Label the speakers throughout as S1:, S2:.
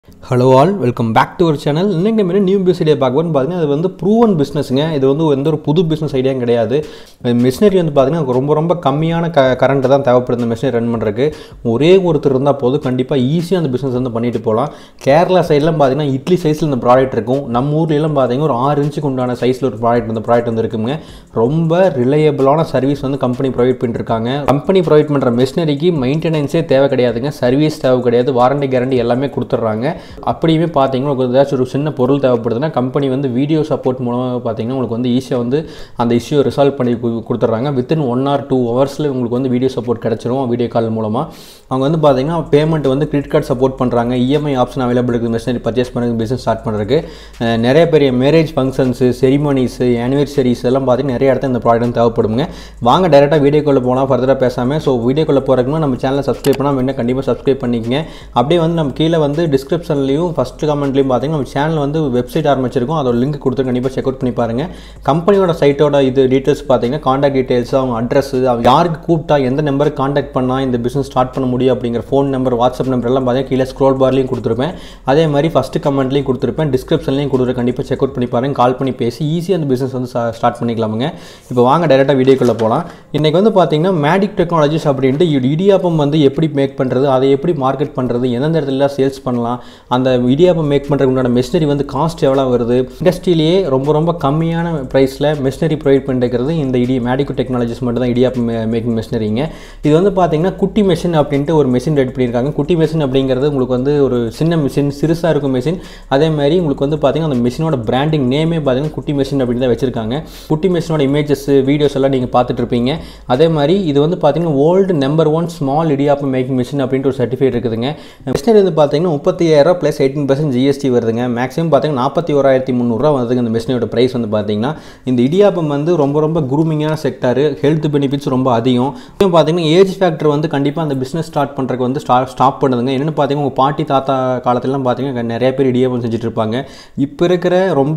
S1: hello all welcome back to our channel இன்னைக்கு நம்ம new business idea பார்க்கணும்னு பார்த்தீங்கன்னா அது வந்து ப்ரூவன் பிஸ்னஸ்ங்க இது வந்து எந்த ஒரு புது பிஸ்னஸ் ஐடியாவும் கிடையாது மிஷினரி வந்து பார்த்தீங்கன்னா ரொம்ப ரொம்ப கம்மியான க கரண்ட் தான் தேவைப்படுது இந்த மிஷினரி ரன் பண்ணுறதுக்கு ஒரே ஒருத்தர் இருந்தால் போதும் கண்டிப்பாக ஈஸியாக அந்த பிஸ்னஸ் வந்து பண்ணிட்டு போகலாம் கேரளா சைட்லாம் பார்த்தீங்கன்னா இட்லி சைஸில் இந்த ப்ராடக்ட் இருக்கும் நம்ம ஊர்லலாம் பார்த்தீங்கன்னா ஒரு ஆறு இன்ச்சுக்கு உண்டான சைஸில் ஒரு ப்ராடக்ட் இந்த ப்ராடக்ட் வந்து இருக்குங்க ரொம்ப ரிலையபிளான சர்வீஸ் வந்து கம்பெனி ப்ரொவைட் பண்ணிருக்காங்க கம்பெனி ப்ரொவைட் பண்ணுற மிஷினரிக்கு மெயின்டெனன்ஸே தேவை கிடையாதுங்க சர்வீஸ் தேவை கிடையாது வாரண்டி கேரண்டி எல்லாமே கொடுத்துட்றாங்க அப்படியுமே பார்த்தீங்கன்னா உங்களுக்கு ஏதாச்சும் ஒரு சின்ன பொருள் தேவைப்படுதுன்னா கம்பெனி வந்து வீடியோ சப்போர்ட் மூலமாக பார்த்தீங்கன்னா உங்களுக்கு வந்து ஈஸியாக வந்து அந்த இஷ்யூ ரிசால்வ் பண்ணி கு- கொடுத்துட்றாங்க வித்தின் ஒன் ஆர் டூ ஹவர்ஸில் உங்களுக்கு வந்து வீடியோ சப்போர்ட் கிடச்சிரும் வீடியோ கால் மூலமாக அவங்க வந்து பார்த்தீங்கன்னா பேமெண்ட் வந்து கிரெடிட் கார்டு சப்போர்ட் பண்ணுறாங்க இஎம்ஐ ஆப்ஷன் அவைலபிள் இருக்குது மிஷினரி பர்ச்சேஸ் பண்ணுறது பிஸ்னஸ் ஸ்டார்ட் பண்ணுறதுக்கு அஹ் நிறைய பெரிய மேரேஜ் ஃபங்க்ஷன்ஸு செரிமனிஸு ஆனிவர்சரிஸ் எல்லாம் பார்த்தீங்கன்னா நிறைய இடத்துல இந்த ப்ராடக்ட் வந்து தேவைப்படுங்க வாங்க டேரெக்டாக வீடியோக்குள்ளே போனால் ஃபர்தராக பேசாமல் ஸோ வீடியோக்குள்ளே போகிறதுக்கு நம்ம சேனலை சப்ஸ்கிரைப் பண்ணால் வேணால் கண்டிப்பாக சப்ஸ்கிரைப் பண்ணிக்கங்க அப்படியே வந்து நம்ம கீழே வந்து டிஸ்கிரிப்ஷன்லையும் ஃபஸ்ட்டு கமெண்ட்லையும் பார்த்தீங்கன்னா நம்ம சேனல் வந்து வெப்சைட் ஆரம்பிச்சிருக்கோம் அதோட லிங்க் கொடுத்து கண்டிப்பாக செக் அவுட் பண்ணி பாருங்கள் கம்பெனியோட சைட்டோட இது டீட்டெயில்ஸ் பார்த்தீங்கன்னா காண்டாக்ட் டீட்டெயில்ஸ் அவங்க அட்ரஸ் அவங்க யாருக்கு கூப்பிட்டா எந்த நம்பருக்கு காண்டாக்ட் பண்ணால் இந்த பிஸ்னஸ் ஸ்டார்ட் பண்ண முடியும் அப்படிங்கிற ஃபோன் நம்பர் வாட்ஸ்அப் நம்பர் எல்லாம் பார்த்தீங்கன்னா கீழே ஸ்க்ரோல் பார்லையும் கொடுத்துருப்பேன் அதே மாதிரி ஃபஸ்ட்டு கமெண்ட்லையும் கொடுத்துருப்பேன் டிஸ்கிரிப்ஷன்லையும் கொடுத்துரு கண்டிப்பாக செக் அவுட் பண்ணி பாருங்க கால் பண்ணி பேசி ஈஸியாக அந்த பிஸ்னஸ் வந்து ஸ்டார்ட் பண்ணிக்கலாமுங்க இப்போ வாங்க டேரெக்டாக வீடியோக்குள்ளே போகலாம் இன்றைக்கி வந்து பார்த்தீங்கன்னா மேடிக் டெக்னாலஜிஸ் அப்படின்ட்டு இடி- இடியாப்பம் வந்து எப்படி மேக் பண்ணுறது அதை எப்படி மார்க்கெட் பண்ணுறது எந்தெந்த இடத்துல சேல்ஸ் பண்ணலாம் அந்த இடியாப்பம் மேக் பண்ணுறதுக்கு உண்டான மெஷினரி வந்து காஸ்ட் எவ்வளோ வருது இண்டஸ்ட்ரியிலேயே ரொம்ப ரொம்ப கம்மியான ப்ரைஸில் மெஷினரி ப்ரொவைட் பண்ணிருக்கிறது இந்த இடி மேடிக்கோ டெக்னாலஜிஸ் மட்டும் தான் இடியாப்பம் மேக்கிங் மெஷினரிங்க இது வந்து பார்த்தீங்கன்னா குட்டி மெஷின் அப்படின்ட்டு ஒரு மெஷின் ரெடி பண்ணியிருக்காங்க குட்டி மெஷின் அப்படிங்கிறது உங்களுக்கு வந்து ஒரு சின்ன மிஷின் சிறுசாக இருக்கும் மிஷின் அதே மாதிரி உங்களுக்கு வந்து பார்த்தீங்கன்னா அந்த மிஷினோட பிராண்டிங் நேமே பார்த்தீங்கன்னா குட்டி மிஷின் அப்படின்னு தான் வச்சிருக்காங்க குட்டி மிஷினோட இமேஜஸ் வீடியோஸ் எல்லாம் நீங்கள் பார்த்துட்டு இருப்பீங்க அதே மாதிரி இது வந்து பார்த்தீங்கன்னா old number one small idiyappam making machine அப்படின்ட்டு ஒரு சர்டிஃபிகேட் இருக்குதுங்க மிஷினரி வந்து பார்த்தீங்கன்னா முப்பத்தி ஐயாயிரம் ப்ளஸ் எயிட்டீன் பர்சன்ட் ஜிஎஸ்டி வருதுங்க மேக்ஸிமம் பார்த்தீங்கன்னா நாற்பத்தி ஓராயிரத்தி முந்நூறுரூவா வருதுங்க இந்த மிஷினோட ப்ரைஸ் வந்து பார்த்தீங்கன்னா இந்த இடியாப்பம் வந்து ரொம்ப ரொம்ப குரூமிங்கான செக்டார் ஹெல்த் பெனிஃபிட்ஸ் ரொம்ப அதிகம் இன்னும் பார்த்தீங்கன்னா ஏஜ் ஃபேக்டர் வந்து கண்டிப்பாக அந்த பிஸ்னஸ் ஸ்டார்ட் பண்ணுறதுக்கு வந்து ஸ்டா ஸ்டாப் பண்ணுதுங்க என்னென்னு பார்த்தீங்கன்னா உங்கள் பாட்டி தாத்தா காலத்துலலாம் பார்த்தீங்கன்னா நிறைய பேர் இடியாப்பம் செஞ்சுட்டு இருப்பாங்க இப்போ இருக்கிற ரொம்ப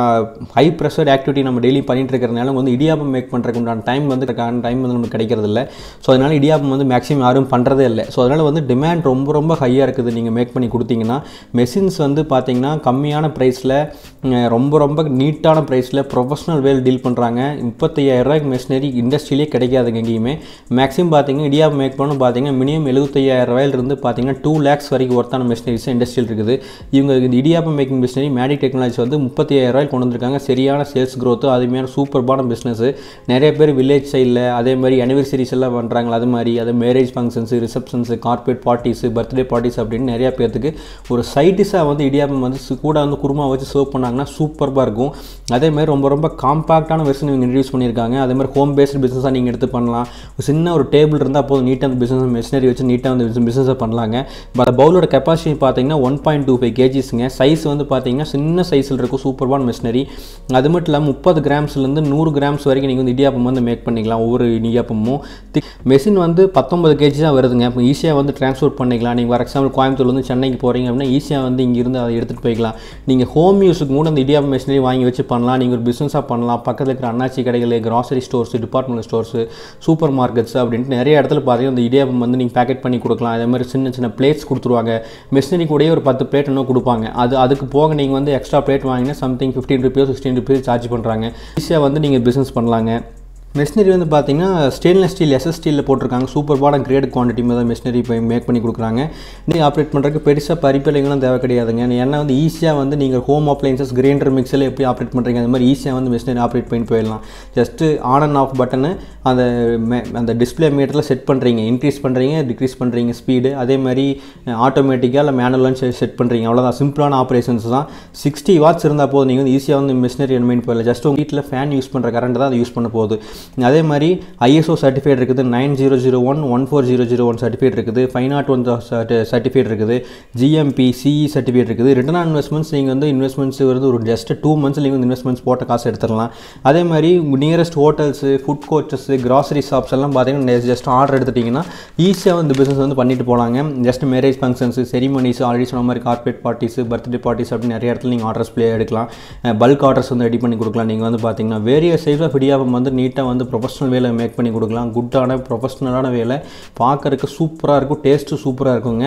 S1: ஹை ப்ரெஷர் ஆக்டிவிட்டி நம்ம டெய்லி பண்ணிட்டு இருக்கிறதுனால வந்து இடியாப்பம் மேக் பண்ணுறதுக்கு உண்டான டைம் வந்து டைம் வந்து நமக்கு கிடைக்கிறது இல்லை ஸோ அதனால இடியாப்பம் வந்து மேக்ஸிமம் யாரும் பண்ணுறதே இல்லை ஸோ அதனால் வந்து டிமாண்ட் ரொம்ப ரொம்ப ஹையாக இருக்குது நீங்கள் மேக் பண்ணி கொடுத்தீங்கன்னா மெஷின்ஸ் வந்து பார்த்தீங்கன்னா கம்மியான ப்ரைஸில் ரொம்ப ரொம்ப நீட்டான ப்ரைஸில் ப்ரொஃபஷனல் வேல் டீல் பண்ணுறாங்க முப்பத்தையாயிரம் ரூபாய்க்கு மெஷினரி இண்டஸ்ட்ரியிலே கிடைக்காதுங்க எங்கேயுமே மேக்ஸிமம் பார்த்தீங்கன்னா இடியாப்பம் மேக் பண்ணணும் பார்த்தீங்கன்னா மினிமம் எழுபத்தையாயிரம் ரூபாயிலிருந்து பார்த்தீங்கன்னா டூ லேக்ஸ் வரைக்கும் ஒர்த்தான மெஷினரிஸ் இண்டஸ்ட்ரியில் இருக்குது இவங்க இந்த இடியாப்பம் மேக்கிங் மிஷினரி மேடிக் டெக்னாலஜி வந்து முப்பத்தையாயிரம் ரூபாய் கொண்டு வந்திருக்காங்க சரியான சேல்ஸ் growth அதுமாதிரி சூப்பர்பான பிஸ்னஸ் நிறைய பேர் வில்லேஜ் சைடில் அதே மாதிரி அனிவர்சரிஸ் எல்லாம் பண்ணுறாங்களா அது மாதிரி அது marriage functions receptions corporate parties birthday parties அப்படின்னு நிறைய பேர்த்துக்கு ஒரு சைடிஷாக வந்து இடியாப்பம் வந்து சு- கூட வந்து குருமா வச்சு சர்வ் பண்ணாங்கன்னா சூப்பராக இருக்கும் அதே மாதிரி ரொம்ப ரொம்ப காம்பாக்டான வெர்ஷன் இவங்க இன்ட்ரடியூஸ் பண்ணியிருக்காங்க அதே மாதிரி ஹோம் பேஸ்டு பிஸ்னஸாக நீங்கள் எடுத்து பண்ணலாம் ஒரு சின்ன ஒரு டேபிள் இருந்தால் போதும் நீட்டாக அந்த பிஸ்னஸ் மிஷினரி வச்சு நீட்டாக அந்த பிஸ்னஸை பண்ணலாங்க பட் பவுலோட கெப்பாசிட்டி பார்த்தீங்கன்னா ஒன் பாயிண்ட் டூ ஃபைவ் கேஜிஸுங்க சைஸ் வந்து பார்த்தீங்கன்னா சின்ன சைஸில் இருக்கும் சூப்பர்பான மிஷினரி அது மட்டும் இல்லாமல் முப்பது கிராம்ஸ்லேருந்து நூறு கிராம்ஸ் வரைக்கும் நீங்கள் வந்து இடியாப்பம் வந்து மேக் பண்ணிக்கலாம் ஒவ்வொரு இடியாப்பமும் மெஷின் வந்து பத்தொன்பது கேஜி தான் வருதுங்க இப்போ ஈஸியாக வந்து ட்ரான்ஸ்போர்ட் பண்ணிக்கலாம் நீங்கள் ஃபார் எக்ஸாம்பிள் கோயம்புத்தூர்லேருந்து சென்னைக்கு போகிறீங்க அப்படின்னா ஈஸியாக வந்து இங்கேருந்து அதை எடுத்துகிட்டு போய்க்கலாம் நீங்கள் ஹோம் யூஸுக்கு கூட அந்த இடியாப்பம் மிஷினரி வாங்கி வச்சு பண்ணலாம் நீங்கள் ஒரு பிஸ்னஸாக பண்ணலாம் பக்கத்தில் இருக்கிற அண்ணாச்சி கடைகள் grocery stores department stores supermarkets அப்படின்ட்டு நிறைய இடத்துல பார்த்தீங்கன்னா இந்த இடியாப்பம் வந்து நீங்கள் பேக்கெட் பண்ணி கொடுக்கலாம் அதே மாதிரி சின்ன சின்ன பிளேட்ஸ் கொடுத்துருவாங்க மிஷினரி கூடயே ஒரு பத்து பிளேட் இன்னும் கொடுப்பாங்க அது அதுக்கு போக நீங்கள் வந்து எக்ஸ்ட்ரா பிளேட் வாங்கினா something fifteen rupees sixteen rupees charge பண்ணுறாங்க ஈஸியாக வந்து நீங்கள் பிஸ்னஸ் பண்ணலாங்க மெஷினரி வந்து பார்த்தீங்கன்னா ஸ்டெயின்லெஸ் ஸ்டீல் எஸ்எஸ் ஸ்டீலில் போட்டிருக்காங்க சூப்பர்பான கிரேட் குவான்டிட்டி தான் மெஷினரி இப்போ மேக் பண்ணி கொடுக்குறாங்க நீங்கள் ஆப்ரேட் பண்ணுறதுக்கு பெருசாக பரிப்பலைகளும் தேவை கிடையாதுங்க ஏன்னா வந்து ஈஸியாக வந்து நீங்கள் ஹோம் அப்ளைன்சஸ் கிரைண்டர் மிக்ஸில் எப்படி ஆப்ரேட் பண்ணுறீங்க அந்த மாதிரி ஈஸியாக வந்து மெஷினரி ஆப்ரேட் பண்ணி போயிடலாம் just on and off button அந்த மே- அந்த டிஸ்பிளே மீட்டரில் செட் பண்ணுறீங்க இன்க்ரீஸ் பண்ணுறீங்க டிக்ரீஸ் பண்ணுறீங்க ஸ்பீடு அதே மாதிரி ஆட்டோமேட்டிக்காக இல்லை மேனுவலாக செட் பண்ணுறீங்க அவ்வளோதான் சிம்பிளான ஆப்ரேஷன்ஸ் தான் சிக்ஸ்டி வாட்ஸ் இருந்தால் போதும் நீங்கள் வந்து ஈஸியாக வந்து மிஷினரி ரன் பண்ணி போயிடலாம் ஜஸ்ட் உங்கள் வீட்டில் ஃபேன் யூஸ் பண்ணுற கரண்ட் தான் அதை யூஸ் பண்ண போகுது அதே மாதிரி ஐஎஸ்ஓ சர்டிஃபிகேட் இருக்குது nine zero zero one one four zero zero one certificate இருக்குது ஃபைவ் நாட் ஒன் சர்டிஃபிகேட் இருக்குது ஜிஎம்பி சிஇ சர்டிஃபிகேட் இருக்குது ரிட்டர்ன் ஆன் இன்வெஸ்ட்மெண்ட்ஸ் நீங்கள் வந்து இன்வெஸ்ட்மெண்ட்ஸ் வந்து ஒரு ஜஸ்ட் டூ மந்த்ஸ் நீங்கள் வந்து இன்வெஸ்ட்மெண்ட்ஸ் போட்ட காசு எடுத்துடலாம் அதே மாதிரி nearest hotels food coaches grocery shops எல்லாம் பார்த்தீங்கன்னா ஜஸ்ட் ஆர்டர் எடுத்துட்டிங்கன்னா ஈஸியாக வந்து பிஸ்னஸ் வந்து பண்ணிட்டு போகலாங்க just marriage functions ceremonies already சொன்ன மாதிரி கார்பரேட் பார்ட்டிஸு பர்த்டே பார்ட்டிஸ் அப்படின்னு நிறைய இடத்துல நீங்கள் ஆர்டர்ஸ் ப்ளே எடுக்கலாம் பல்க் ஆர்டர்ஸ் வந்து ரெடி பண்ணி கொடுக்கலாம் நீங்கள் வந்து பார்த்தீங்கன்னா வேரியஸ் சைஸ் ஆஃப் இடியாப்பம் வந்து நீட்டாக வந்து ப்ரொஃபஷனல் வேலை மேக் பண்ணி கொடுக்கலாம் குட்டான ப்ரொஃபஷ்னலான வேலை பார்க்கறதுக்கு சூப்பராக இருக்கும் டேஸ்ட்டு சூப்பராக இருக்குங்க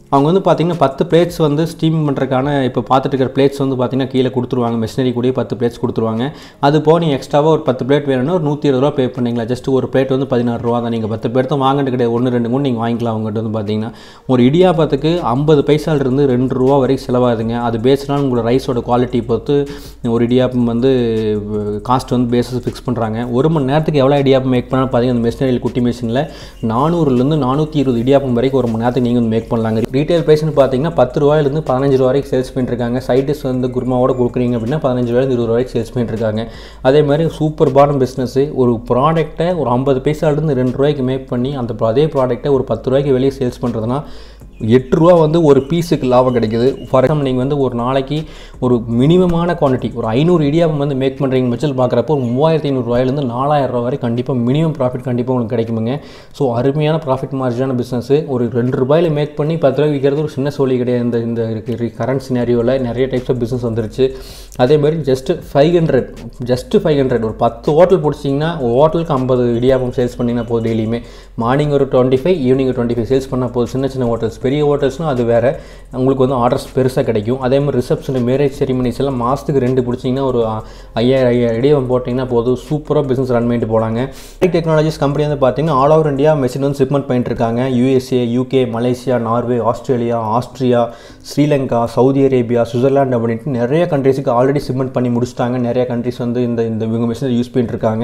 S1: அவங்க வந்து பார்த்தீங்கன்னா பத்து பிளேட்ஸ் வந்து ஸ்டீம் பண்ணுறதுக்கான இப்போ பார்த்துட்டு இருக்கிற பிளேட்ஸ் வந்து பார்த்தீங்கன்னா கீழே கொடுத்துருவாங்க மிஷினரி கூடயே பத்து பிளேட்ஸ் கொடுத்துருவாங்க அது போக நீங்கள் எக்ஸ்ட்ராவாக ஒரு பத்து பிளேட் வேணும்னா ஒரு நூற்றி இருபது ரூபா பே பண்ணிங்களா ஜஸ்ட் ஒரு பிளேட் வந்து பதினாறு ரூபா தான் நீங்கள் பத்து பேர்த்து வாங்கிட்டு கிடையாது ஒன்று ரெண்டு மூணு நீங்கள் வாங்கிக்கலாம் அவங்ககிட்ட வந்து பார்த்தீங்கன்னா ஒரு இடியாப்பத்துக்கு ஐம்பது பைசாலிருந்து ரெண்டு ரூபா வரைக்கும் செலவாகுதுங்க அது பேஸ்னால் உங்களோட ரைஸோட குவாலிட்டி பொறுத்து ஒரு இடியாப்பம் வந்து காஸ்ட் வந்து பேஸஸ் ஃபிக்ஸ் பண்ணுறாங்க ஒரு மணி நேரத்துக்கு எவ்வளோ இடியாப்பம் மேக் பண்ணாலும் பார்த்தீங்கன்னா அந்த மிஷினரியில் குட்டி மிஷினில் நானூறுலேருந்து நானூற்றி இருபது இடியாப்பம் வரைக்கும் ஒரு மணி நேரத்துக்கு நீங்கள் வந்து மேக் பண்ணலாங்க ரீட்டைல் ப்ரைஸ்னு பார்த்தீங்கன்னா பத்து ரூபாயிலேருந்து பதினஞ்சு ரூபா வரைக்கும் சேல்ஸ் பண்ணிட்டுருக்காங்க சைடிஸ் வந்து குருமாவோட கொடுக்குறீங்க அப்படின்னா பதினஞ்சு ரூபாயிலேருந்து இருபது ரூபாய்க்கு சேல்ஸ் பண்ணிட்டுருக்காங்க அதே மாதிரி சூப்பர்பான பிஸ்னஸ் ஒரு ப்ராடக்ட்டை ஒரு ஐம்பது பைசாலேருந்து ரெண்டு ரூபாய்க்கு மேக் பண்ணி அந்த அதே ப்ராடக்ட்டை ஒரு பத்து ரூபாய்க்கு வெளியே சேல்ஸ் பண்ணுறதுனா எட்டு ரூபா வந்து ஒரு பீஸுக்கு லாபம் கிடைக்குது ஃபார் எக்ஸாம்பிள் நீங்கள் வந்து ஒரு நாளைக்கு ஒரு மினிமமான குவான்டிட்டி ஒரு ஐநூறு இடியாப்பம் வந்து மேக் பண்ணுறீங்க பட்சத்தில் பார்க்குறப்போ ஒரு மூவாயிரத்தி ஐநூறுரூவாயிலேருந்து நாலாயிரம் ரூபா வரை கண்டிப்பாக மினிமம் ப்ராஃபிட் கண்டிப்பாக உங்களுக்கு கிடைக்குமுங்க ஸோ அருமையான ப்ராஃபிட் மார்ஜினான பிஸ்னஸ் ஒரு ரெண்டு ரூபாயில் மேக் பண்ணி பத்து ரூபாய் விற்கிறது ஒரு சின்ன சோழி கிடையாது இந்த இந்த கரண்ட் சினாரியோவில் நிறைய டைப்ஸ் ஆஃப் பிஸ்னஸ் வந்துருச்சு அதே மாதிரி just five hundred just five hundred ஒரு பத்து ஹோட்டல் பிடிச்சிங்கன்னா ஒரு ஹோட்டலுக்கு ஐம்பது இடியாப்பம் சேல்ஸ் பண்ணிங்கன்னா போதும் டெய்லியுமே மார்னிங் ஒரு twenty five evening twenty five sales பண்ணால் போதும் சின்ன சின்ன ஹோட்டல்ஸ் பெரிய ஹோட்டல்ஸ்னால் அது வேறு உங்களுக்கு வந்து ஆர்டர்ஸ் பெருசாக கிடைக்கும் அதே மாதிரி ரிசப்ஷன் மேரேஜ் செரிமனிஸ் எல்லாம் மாதத்துக்கு ரெண்டு பிடிச்சிங்கன்னா ஒரு ஐயாயிரம் ஐயாயிரம் இடியாப்பம் போட்டிங்கன்னா போதும் சூப்பராக பிஸ்னஸ் ரன் பண்ணிட்டு போகலாங்க டெக்னாலஜிஸ் கம்பெனி வந்து பார்த்தீங்கன்னா ஆல் ஓவர் இந்தியா மெஷின் வந்து ஷிப்மெண்ட் பண்ணிட்டு இருக்காங்க USA UK Malaysia Norway Australia Austria Sri Lanka Saudi Arabia Switzerland அப்படின்ட்டு நிறைய கண்ட்ரீஸுக்கு ஆல்ரெடி ஷிப்மெண்ட் பண்ணி முடிச்சிட்டாங்க நிறைய கண்ட்ரிஸ் வந்து இந்த இந்த இவங்க மிஷினை யூஸ் பண்ணிட்டு இருக்காங்க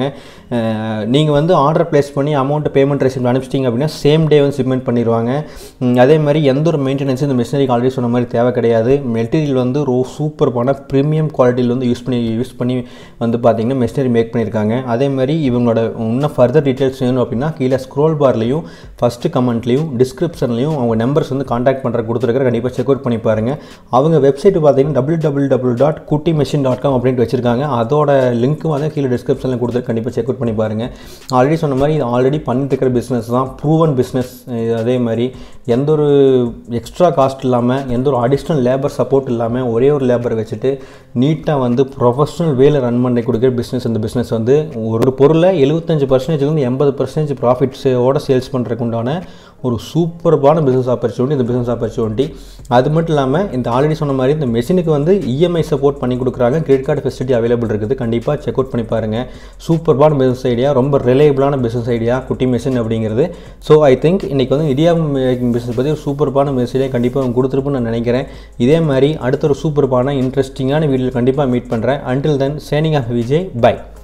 S1: நீங்கள் வந்து ஆர்டர் ப்ளேஸ் பண்ணி அமௌண்ட் பேமெண்ட் ரெசிப்ட் அனுப்பிச்சிட்டிங்க அப்படின்னா சேம் டே வந்து ஷிப்மெண்ட் பண்ணிடுவாங்க உம், அதே மாதிரி எந்த ஒரு மெயின்டெனன்ஸ் இந்த மிஷினரிக்கு ஆல்ரெடி சொன்ன மாதிரி தேவை கிடையாது மெட்டீரியல் வந்து ரோ சூப்பர்பான ப்ரீமியம் குவாலிட்டியில் வந்து யூஸ் பண்ணி யூஸ் பண்ணி வந்து பார்த்தீங்கன்னா மிஷினரி மேக் பண்ணியிருக்காங்க அதே மாதிரி இவங்களோட இன்னும் ஃபர்தர் டீட்டெயில்ஸ் வேணும் அப்படின்னா கீழே ஸ்க்ரோல் பார்லையும் ஃபஸ்ட்டு கமெண்ட்லையும் டிஸ்கிரிப்ஷன்லையும் அவங்க நம்பர்ஸ் வந்து காண்டாக்ட் பண்ணுற கொடுத்துருக்கிற கண்டிப்பாக செக் அவுட் பண்ணி பாருங்கள் அவங்க வெப்சைட் பார்த்தீங்கன்னா double double double dot Kutty machine dot com அப்படின்ட்டு வச்சிருக்காங்க அதோட லிங்க்கும் வந்து கீழே டிஸ்கிரிப்ஷனில் கொடுத்துருக்கு கண்டிப்பாக செக் அவுட் பண்ணி பாருங்கள் ஆல்ரெடி சொன்ன மாதிரி இது ஆல்ரெடி பண்ணிட்டு இருக்கிற பிஸ்னஸ் தான் ப்ரூவன் பிஸ்னஸ் அதே மாதிரி எந்த ஒரு எக்ஸ்ட்ரா காஸ்ட் இல்லாமல் எந்த ஒரு அடிஷ்னல் லேபர் சப்போர்ட் இல்லாமல் ஒரே ஒரு லேபரை வச்சுட்டு நீட்டாக வந்து ப்ரொஃபஷனல் வேலை ரன் பண்ணி கொடுக்குற பிஸ்னஸ் இந்த பிஸ்னஸ் வந்து ஒரு பொருளை எழுபத்தஞ்சு பர்சன்டேஜ்லேருந்து எண்பது பர்சன்டேஜ் ப்ராஃபிட்ஸோட சேல்ஸ் பண்ணுறதுக்கு உண்டான ஒரு சூப்பர்பான பிஸ்னஸ் ஆப்பர்ச்சுனிட்டி இந்த பிஸ்னஸ் ஆப்பர்ச்சுனிட்டி அது மட்டும் இல்லாமல் இந்த ஆல்ரெடி சொன்ன மாதிரி இந்த மெஷினுக்கு வந்து இஎம்ஐ சப்போர்ட் பண்ணி கொடுக்குறாங்க கிரெடிட் கார்டு ஃபெசிலிட்டி அவைலபிள் இருக்குது கண்டிப்பாக செக் அவுட் பண்ணி பாருங்கள் சூப்பர்பான பிஸ்னஸ் ஐடியா ரொம்ப ரிலையபிளான பிஸ்னஸ் ஐடியா குட்டி மெஷின் அப்படிங்கிறது ஸோ ஐ திங்க் இன்றைக்கி வந்து இடியா மேக்கிங் பிஸ்னஸ் பற்றி ஒரு சூப்பர்பான மெசேஜை கண்டிப்பாக அவங்க கொடுத்துருப்போன்னு நான் நினைக்கிறேன் இதே மாதிரி அடுத்த ஒரு சூப்பர்பான இன்ட்ரெஸ்டிங்கான வீடியோ கண்டிப்பாக மீட் பண்ணுறேன் until then signing off Vijay by